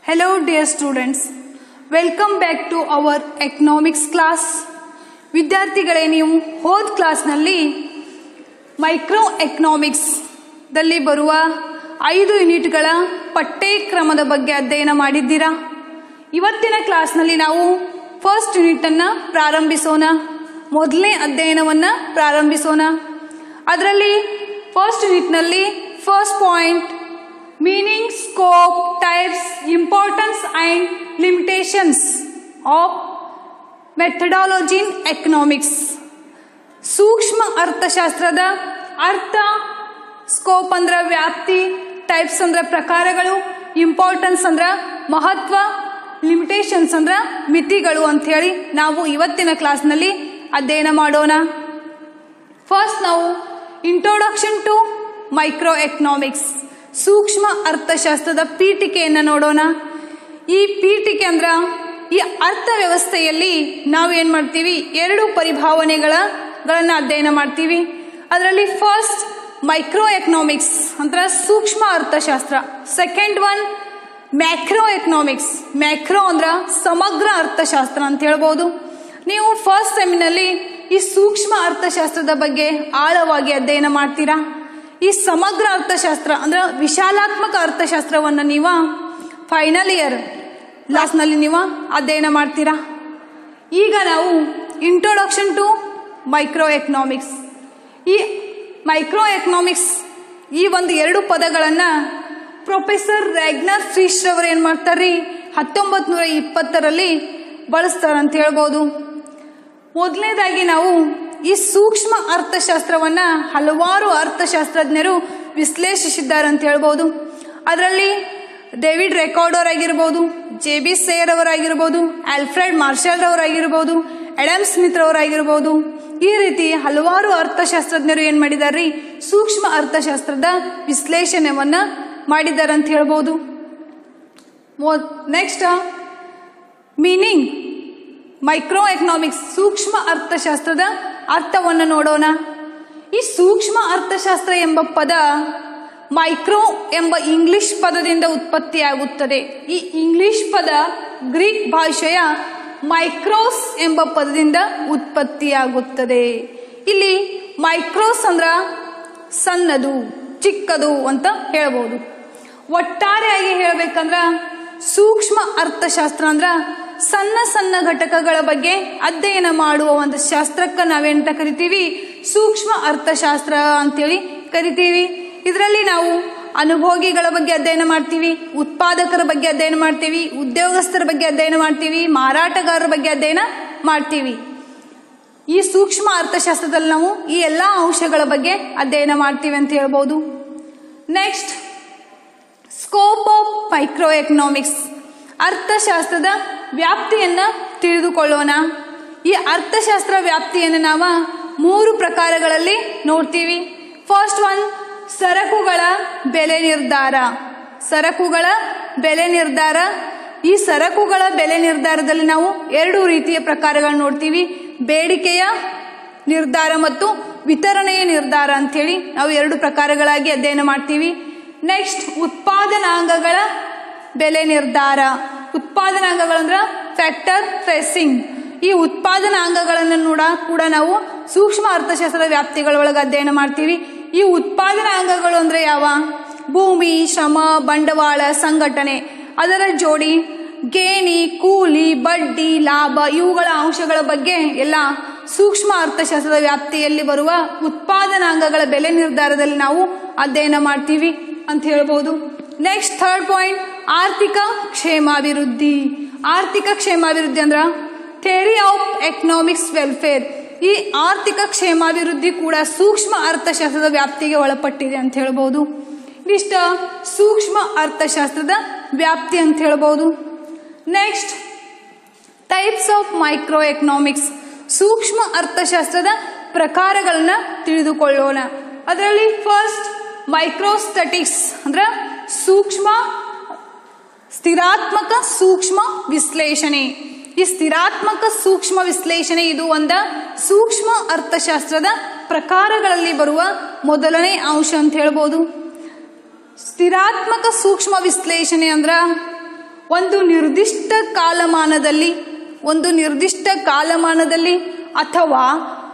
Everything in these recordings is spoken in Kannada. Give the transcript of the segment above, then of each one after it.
Hello dear students, welcome back to our economics class. ವಿದ್ಯಾರ್ಥಿಗಳೇ ನೀವು ಹೋದ ಕ್ಲಾಸ್ನಲ್ಲಿ ಮೈಕ್ರೋ ಎಕನಾಮಿಕ್ಸ್ ದಲ್ಲಿ ಬರುವ ಐದು ಯೂನಿಟ್ಗಳ ಪಠ್ಯಕ್ರಮದ ಬಗ್ಗೆ ಅಧ್ಯಯನ ಮಾಡಿದ್ದೀರಾ ಇವತ್ತಿನ ಕ್ಲಾಸ್ನಲ್ಲಿ ನಾವು ಫಸ್ಟ್ ಯೂನಿಟ್ ಅನ್ನ ಪ್ರಾರಂಭಿಸೋಣ ಮೊದಲನೇ ಅಧ್ಯಯನವನ್ನ ಪ್ರಾರಂಭಿಸೋಣ ಅದರಲ್ಲಿ ಫಸ್ಟ್ ಯೂನಿಟ್ನಲ್ಲಿ first point meaning, scope, types, importance and limitations of methodology in economics. ಸೂಕ್ಷ್ಮ ಅರ್ಥಶಾಸ್ತ್ರದ ಅರ್ಥ ಸ್ಕೋಪ್ ಅಂದ್ರ ವ್ಯಾಪ್ತಿ ಟೈಪ್ಸ್ ಅಂದ್ರ ಪ್ರಕಾರಗಳು ಇಂಪಾರ್ಟೆನ್ಸ್ ಅಂದ್ರ ಮಹತ್ವ ಲಿಮಿಟೇಷನ್ಸ್ ಅಂದ್ರ ಮಿತಿಗಳು ಅಂತ ಹೇಳಿ ನಾವು ಇವತ್ತಿನ ಕ್ಲಾಸ್ನಲ್ಲಿ ಅಧ್ಯಯನ ಮಾಡೋಣ ಫಸ್ಟ್ ನಾವು ಇಂಟ್ರೊಡಕ್ಷನ್ ಟು ಮೈಕ್ರೋ ಎಕನಾಮಿಕ್ಸ್ ಸೂಕ್ಷ್ಮ ಅರ್ಥಶಾಸ್ತ್ರದ ಪೀಠಿಕೆಯನ್ನು ನೋಡೋಣ ಈ ಪೀಠಿಕೆ ಅಂದ್ರ ಈ ಅರ್ಥವ್ಯವಸ್ಥೆಯಲ್ಲಿ ನಾವು ಏನ್ ಮಾಡ್ತೀವಿ ಎರಡು ಪರಿಭಾವನೆಗಳ ಗಳನ್ನ ಅಧ್ಯಯನ ಮಾಡ್ತೀವಿ ಅದರಲ್ಲಿ ಫಸ್ಟ್ ಮೈಕ್ರೋ ಎಕನಾಮಿಕ್ಸ್ ಅಂತರ ಸೂಕ್ಷ್ಮ ಅರ್ಥಶಾಸ್ತ್ರ second one macro economics macro ಅಂದ್ರ ಸಮಗ್ರ ಅರ್ಥಶಾಸ್ತ್ರ ಅಂತ ಹೇಳ್ಬೋದು ನೀವು ಫಸ್ಟ್ ಸೆಮಿನಲ್ಲಿ ಈ ಸೂಕ್ಷ್ಮ ಅರ್ಥಶಾಸ್ತ್ರದ ಬಗ್ಗೆ ಆಳವಾಗಿ ಅಧ್ಯಯನ ಮಾಡ್ತೀರಾ ಈ ಸಮಗ್ರ ಅರ್ಥಶಾಸ್ತ್ರ ಅಂದ್ರೆ ವಿಶಾಲಾತ್ಮಕ ಅರ್ಥಶಾಸ್ತ್ರವನ್ನ ನೀವು ಫೈನಲ್ ಇಯರ್ ಲಾಸ್ನಲ್ಲಿ ನೀವು ಅಧ್ಯಯನ ಮಾಡ್ತೀರಾ ಈಗ ನಾವು ಇಂಟ್ರೊಡಕ್ಷನ್ ಟು ಮೈಕ್ರೋ ಎಕನಾಮಿಕ್ಸ್ ಈ ಮೈಕ್ರೋ ಎಕನಾಮಿಕ್ಸ್ ಈ ಒಂದು ಎರಡು ಪದಗಳನ್ನ ಪ್ರೊಫೆಸರ್ ರ್ಯಾಗ್ನರ್ ಫಿಶ್ ಅವರು ಏನ್ ಮಾಡ್ತಾರ್ರಿ ಹತ್ತೊಂಬತ್ ನೂರ ಇಪ್ಪತ್ತರಲ್ಲಿ ಬಳಸ್ತಾರ ಅಂತ ಹೇಳ್ಬೋದು ಮೊದಲನೇದಾಗಿ ನಾವು ಈ ಸೂಕ್ಷ್ಮ ಅರ್ಥಶಾಸ್ತ್ರವನ್ನ ಹಲವಾರು ಅರ್ಥಶಾಸ್ತ್ರಜ್ಞರು ವಿಶ್ಲೇಷಿಸಿದ್ದಾರೆ ಅಂತ ಹೇಳ್ಬೋದು ಅದರಲ್ಲಿ ಡೇವಿಡ್ ರೆಕಾರ್ಡರ್ ಆಗಿರ್ಬೋದು ಜೆ ಬಿ ಸೇರ್ ಅವರಾಗಿರ್ಬೋದು ಆಲ್ಫ್ರೆಡ್ ಮಾರ್ಷಲ್ ಅವರಾಗಿರ್ಬೋದು ಎಡಮ್ ಸ್ಮಿತ್ ಅವರಾಗಿರ್ಬೋದು ಈ ರೀತಿ ಹಲವಾರು ಅರ್ಥಶಾಸ್ತ್ರಜ್ಞರು ಏನ್ ಮಾಡಿದಾರ್ರಿ ಸೂಕ್ಷ್ಮ ಅರ್ಥಶಾಸ್ತ್ರದ ವಿಶ್ಲೇಷಣೆಯನ್ನ ಮಾಡಿದ್ದಾರೆ ಅಂತ ಹೇಳ್ಬೋದು ನೆಕ್ಸ್ಟ್ ಮೀನಿಂಗ್ ಮೈಕ್ರೋ ಎಕನಾಮಿಕ್ಸ್ ಸೂಕ್ಷ್ಮ ಅರ್ಥಶಾಸ್ತ್ರದ ಅರ್ಥವನ್ನು ನೋಡೋಣ ಈ ಸೂಕ್ಷ್ಮ ಅರ್ಥಶಾಸ್ತ್ರ ಎಂಬ ಪದ ಮೈಕ್ರೋ ಎಂಬ ಇಂಗ್ಲಿಷ್ ಪದದಿಂದ ಉತ್ಪತ್ತಿಯಾಗುತ್ತದೆ ಈ ಇಂಗ್ಲಿಷ್ ಪದ ಗ್ರೀಕ್ ಭಾಷೆಯ ಮೈಕ್ರೋಸ್ ಎಂಬ ಪದದಿಂದ ಉತ್ಪತ್ತಿಯಾಗುತ್ತದೆ ಇಲ್ಲಿ ಮೈಕ್ರೋಸ್ ಅಂದ್ರ ಸಣ್ಣದು ಚಿಕ್ಕದು ಅಂತ ಹೇಳ್ಬೋದು ಒಟ್ಟಾರೆಯಾಗಿ ಹೇಳ್ಬೇಕಂದ್ರ ಸೂಕ್ಷ್ಮ ಅರ್ಥಶಾಸ್ತ್ರ ಅಂದ್ರ ಸಣ್ಣ ಸಣ್ಣ ಘಟಕಗಳ ಬಗ್ಗೆ ಅಧ್ಯಯನ ಮಾಡುವ ಒಂದು ಶಾಸ್ತ್ರಕ್ಕ ನಾವೇಂತ ಕರಿತೀವಿ ಸೂಕ್ಷ್ಮ ಅರ್ಥಶಾಸ್ತ್ರ ಅಂತೇಳಿ ಕರಿತೀವಿ ಇದರಲ್ಲಿ ನಾವು ಅನುಭೋಗಿಗಳ ಬಗ್ಗೆ ಅಧ್ಯಯನ ಮಾಡ್ತೀವಿ ಉತ್ಪಾದಕರ ಬಗ್ಗೆ ಅಧ್ಯಯನ ಮಾಡ್ತೀವಿ ಉದ್ಯೋಗಸ್ಥರ ಬಗ್ಗೆ ಅಧ್ಯಯನ ಮಾಡ್ತೀವಿ ಮಾರಾಟಗಾರರ ಬಗ್ಗೆ ಅಧ್ಯಯನ ಮಾಡ್ತೀವಿ ಈ ಸೂಕ್ಷ್ಮ ಅರ್ಥಶಾಸ್ತ್ರದಲ್ಲಿ ನಾವು ಈ ಎಲ್ಲಾ ಅಂಶಗಳ ಬಗ್ಗೆ ಅಧ್ಯಯನ ಮಾಡ್ತೀವಿ ಅಂತ ಹೇಳ್ಬೋದು next scope of micro economics ಅರ್ಥಶಾಸ್ತ್ರದ ವ್ಯಾಪ್ತಿಯನ್ನ ತಿಳಿದುಕೊಳ್ಳೋಣ ಈ ಅರ್ಥಶಾಸ್ತ್ರ ವ್ಯಾಪ್ತಿಯನ್ನು ನಾವು ಮೂರು ಪ್ರಕಾರಗಳಲ್ಲಿ ನೋಡ್ತೀವಿ ಫಸ್ಟ್ ಒನ್ ಸರಕುಗಳ ಬೆಲೆ ನಿರ್ಧಾರ ಸರಕುಗಳ ಬೆಲೆ ನಿರ್ಧಾರ ಈ ಸರಕುಗಳ ಬೆಲೆ ನಿರ್ಧಾರದಲ್ಲಿ ನಾವು ಎರಡು ರೀತಿಯ ಪ್ರಕಾರಗಳನ್ನು ನೋಡ್ತೀವಿ ಬೇಡಿಕೆಯ ನಿರ್ಧಾರ ಮತ್ತು ವಿತರಣೆಯ ನಿರ್ಧಾರ ಅಂತೇಳಿ ನಾವು ಎರಡು ಪ್ರಕಾರಗಳಾಗಿ ಅಧ್ಯಯನ ಮಾಡ್ತೀವಿ ನೆಕ್ಸ್ಟ್ ಉತ್ಪಾದನಾಂಗಗಳ ಬೆಲೆ ನಿರ್ಧಾರ ಉತ್ಪಾದನಾಂಗಗಳಂದ್ರ ಫ್ಯಾಕ್ಟರ್ ಟ್ರೇಸಿಂಗ್ ಈ ಉತ್ಪಾದನಾಂಗಗಳನ್ನು ನೋಡ ಕೂಡ ನಾವು ಸೂಕ್ಷ್ಮ ಅರ್ಥಶಾಸ್ತ್ರದ ವ್ಯಾಪ್ತಿಗಳ ಒಳಗೆ ಅಧ್ಯಯನ ಮಾಡ್ತೀವಿ ಈ ಉತ್ಪಾದನಾಂಗಗಳು ಅಂದ್ರೆ ಯಾವ ಭೂಮಿ ಶ್ರಮ ಬಂಡವಾಳ ಸಂಘಟನೆ ಅದರ ಜೋಡಿ ಗೇಣಿ ಕೂಲಿ ಬಡ್ಡಿ ಲಾಭ ಇವುಗಳ ಅಂಶಗಳ ಬಗ್ಗೆ ಎಲ್ಲ ಸೂಕ್ಷ್ಮ ಅರ್ಥಶಾಸ್ತ್ರದ ವ್ಯಾಪ್ತಿಯಲ್ಲಿ ಬರುವ ಉತ್ಪಾದನಾಂಗಗಳ ಬೆಲೆ ನಿರ್ಧಾರದಲ್ಲಿ ನಾವು ಅಧ್ಯಯನ ಮಾಡ್ತೀವಿ ಅಂತ ಹೇಳ್ಬೋದು ನೆಕ್ಸ್ಟ್ ಥರ್ಡ್ ಪಾಯಿಂಟ್ ಆರ್ಥಿಕ ಕ್ಷೇಮಾಭಿವೃದ್ಧಿ ಆರ್ಥಿಕ ಕ್ಷೇಮಾಭಿವೃದ್ಧಿ ಅಂದ್ರ ಥೇರಿ ಆಫ್ ಎಕನಾಮಿಕ್ಸ್ ವೆಲ್ಫೇರ್ ಈ ಆರ್ಥಿಕ ಕ್ಷೇಮಾಭಿವೃದ್ಧಿ ಕೂಡ ಸೂಕ್ಷ್ಮ ಅರ್ಥಶಾಸ್ತ್ರದ ವ್ಯಾಪ್ತಿಗೆ ಒಳಪಟ್ಟಿದೆ ಅಂತ ಹೇಳ್ಬೋದು ಇಷ್ಟ ಸೂಕ್ಷ್ಮ ಅರ್ಥಶಾಸ್ತ್ರದ ವ್ಯಾಪ್ತಿ ಅಂತ ಹೇಳ್ಬೋದು next types of micro economics ಸೂಕ್ಷ್ಮ ಅರ್ಥಶಾಸ್ತ್ರದ ಪ್ರಕಾರಗಳನ್ನ ತಿಳಿದುಕೊಳ್ಳೋಣ ಅದರಲ್ಲಿ ಫಸ್ಟ್ ಮೈಕ್ರೋಸ್ಟಟಿಕ್ಸ್ ಅಂದ್ರ ಸೂಕ್ಷ್ಮ ಸ್ಥಿರಾತ್ಮಕ ಸೂಕ್ಷ್ಮ ವಿಶ್ಲೇಷಣೆ ಈ ಸ್ಥಿರಾತ್ಮಕ ಸೂಕ್ಷ್ಮ ವಿಶ್ಲೇಷಣೆ ಇದು ಒಂದ ಸೂಕ್ಷ್ಮ ಅರ್ಥಶಾಸ್ತ್ರದ ಪ್ರಕಾರಗಳಲ್ಲಿ ಬರುವ ಮೊದಲನೇ ಅಂಶ ಅಂತ ಹೇಳ್ಬೋದು ಸ್ಥಿರಾತ್ಮಕ ಸೂಕ್ಷ್ಮ ವಿಶ್ಲೇಷಣೆ ಅಂದ್ರ ಒಂದು ನಿರ್ದಿಷ್ಟ ಕಾಲಮಾನದಲ್ಲಿ ಒಂದು ನಿರ್ದಿಷ್ಟ ಕಾಲಮಾನದಲ್ಲಿ ಅಥವಾ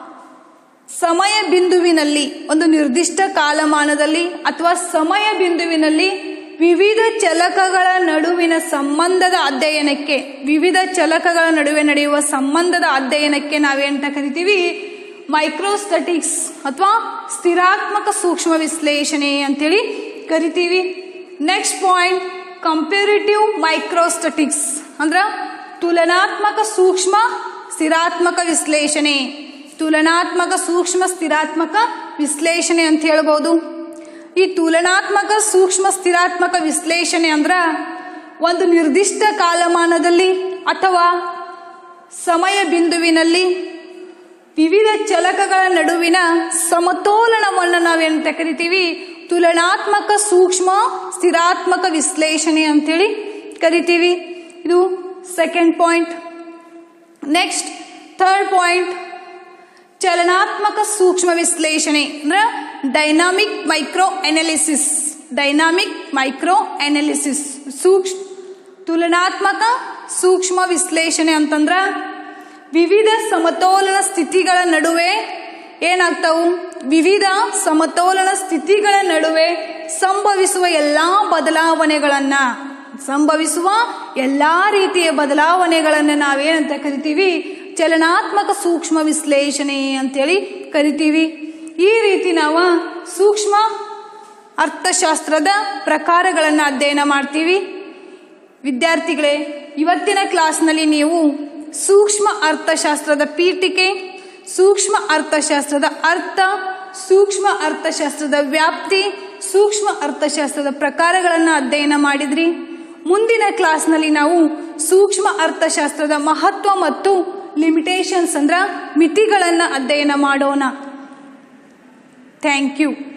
ಸಮಯ ಬಿಂದುವಿನಲ್ಲಿ ಒಂದು ನಿರ್ದಿಷ್ಟ ಕಾಲಮಾನದಲ್ಲಿ ಅಥವಾ ಸಮಯ ಬಿಂದುವಿನಲ್ಲಿ ವಿವಿಧ ಚಲಕಗಳ ನಡುವಿನ ಸಂಬಂಧದ ಅಧ್ಯಯನಕ್ಕೆ ವಿವಿಧ ಚಲಕಗಳ ನಡುವೆ ನಡೆಯುವ ಸಂಬಂಧದ ಅಧ್ಯಯನಕ್ಕೆ ನಾವೇಂತ ಕರಿತೀವಿ ಮೈಕ್ರೋಸ್ಟಟಿಕ್ಸ್ ಅಥವಾ ಸ್ಥಿರಾತ್ಮಕ ಸೂಕ್ಷ್ಮ ವಿಶ್ಲೇಷಣೆ ಅಂತೇಳಿ ಕರಿತೀವಿ ನೆಕ್ಸ್ಟ್ ಪಾಯಿಂಟ್ ಕಂಪೇರಿಟಿವ್ ಮೈಕ್ರೋಸ್ಟಟಿಕ್ಸ್ ಅಂದ್ರ ತುಲನಾತ್ಮಕ ಸೂಕ್ಷ್ಮ ಸ್ಥಿರಾತ್ಮಕ ವಿಶ್ಲೇಷಣೆ ತುಲನಾತ್ಮಕ ಸೂಕ್ಷ್ಮ ಸ್ಥಿರಾತ್ಮಕ ವಿಶ್ಲೇಷಣೆ ಅಂತ ಹೇಳ್ಬೋದು ಈ ತುಲನಾತ್ಮಕ ಸೂಕ್ಷ್ಮ ಸ್ಥಿರಾತ್ಮಕ ವಿಶ್ಲೇಷಣೆ ಅಂದ್ರ ಒಂದು ನಿರ್ದಿಷ್ಟ ಕಾಲಮಾನದಲ್ಲಿ ಅಥವಾ ಸಮಯ ಬಿಂದುವಿನಲ್ಲಿ ವಿವಿಧ ಚಲಕಗಳ ನಡುವಿನ ಸಮತೋಲನವನ್ನು ನಾವೇನಂತ ಕರಿತೀವಿ ತುಲನಾತ್ಮಕ ಸೂಕ್ಷ್ಮ ಸ್ಥಿರಾತ್ಮಕ ವಿಶ್ಲೇಷಣೆ ಅಂತೇಳಿ ಕರಿತೀವಿ ಇದು second point next third point ಚಲನಾತ್ಮಕ ಸೂಕ್ಷ್ಮ ವಿಶ್ಲೇಷಣೆ ಅಂದ್ರೆ dynamic micro analysis dynamic micro analysis ಸೂಕ್ಷ್ಮ ತುಲನಾತ್ಮಕ ಸೂಕ್ಷ್ಮ ವಿಶ್ಲೇಷಣೆ ಅಂತಂದ್ರ ವಿವಿಧ ಸಮತೋಲನ ಸ್ಥಿತಿಗಳ ನಡುವೆ ಏನಾಗ್ತಾವು ವಿವಿಧ ಸಮತೋಲನ ಸ್ಥಿತಿಗಳ ನಡುವೆ ಸಂಭವಿಸುವ ಎಲ್ಲಾ ಬದಲಾವಣೆಗಳನ್ನ ಸಂಭವಿಸುವ ಎಲ್ಲಾ ರೀತಿಯ ಬದಲಾವಣೆಗಳನ್ನು ನಾವೇನಂತ ಕರಿತೀವಿ ಚಲನಾತ್ಮಕ ಸೂಕ್ಷ್ಮ ವಿಶ್ಲೇಷಣೆ ಅಂತೇಳಿ ಕರಿತೀವಿ ಈ ರೀತಿ ನಾವು ಸೂಕ್ಷ್ಮ ಅರ್ಥಶಾಸ್ತ್ರದ ಪ್ರಕಾರಗಳನ್ನು ಅಧ್ಯಯನ ಮಾಡ್ತೀವಿ ವಿದ್ಯಾರ್ಥಿಗಳೇ ಇವತ್ತಿನ ಕ್ಲಾಸ್ನಲ್ಲಿ ನೀವು ಸೂಕ್ಷ್ಮ ಅರ್ಥಶಾಸ್ತ್ರದ ಪೀಠಿಕೆ ಸೂಕ್ಷ್ಮ ಅರ್ಥಶಾಸ್ತ್ರದ ಅರ್ಥ ಸೂಕ್ಷ್ಮ ಅರ್ಥಶಾಸ್ತ್ರದ ವ್ಯಾಪ್ತಿ ಸೂಕ್ಷ್ಮ ಅರ್ಥಶಾಸ್ತ್ರದ ಪ್ರಕಾರಗಳನ್ನು ಅಧ್ಯಯನ ಮಾಡಿದ್ರಿ ಮುಂದಿನ ಕ್ಲಾಸ್ನಲ್ಲಿ ನಾವು ಸೂಕ್ಷ್ಮ ಅರ್ಥಶಾಸ್ತ್ರದ ಮಹತ್ವ ಮತ್ತು ಲಿಮಿಟೇಷನ್ಸ್ ಅಂದ್ರ ಮಿತಿಗಳನ್ನು ಅಧ್ಯಯನ ಮಾಡೋಣ ಥ್ಯಾಂಕ್ ಯು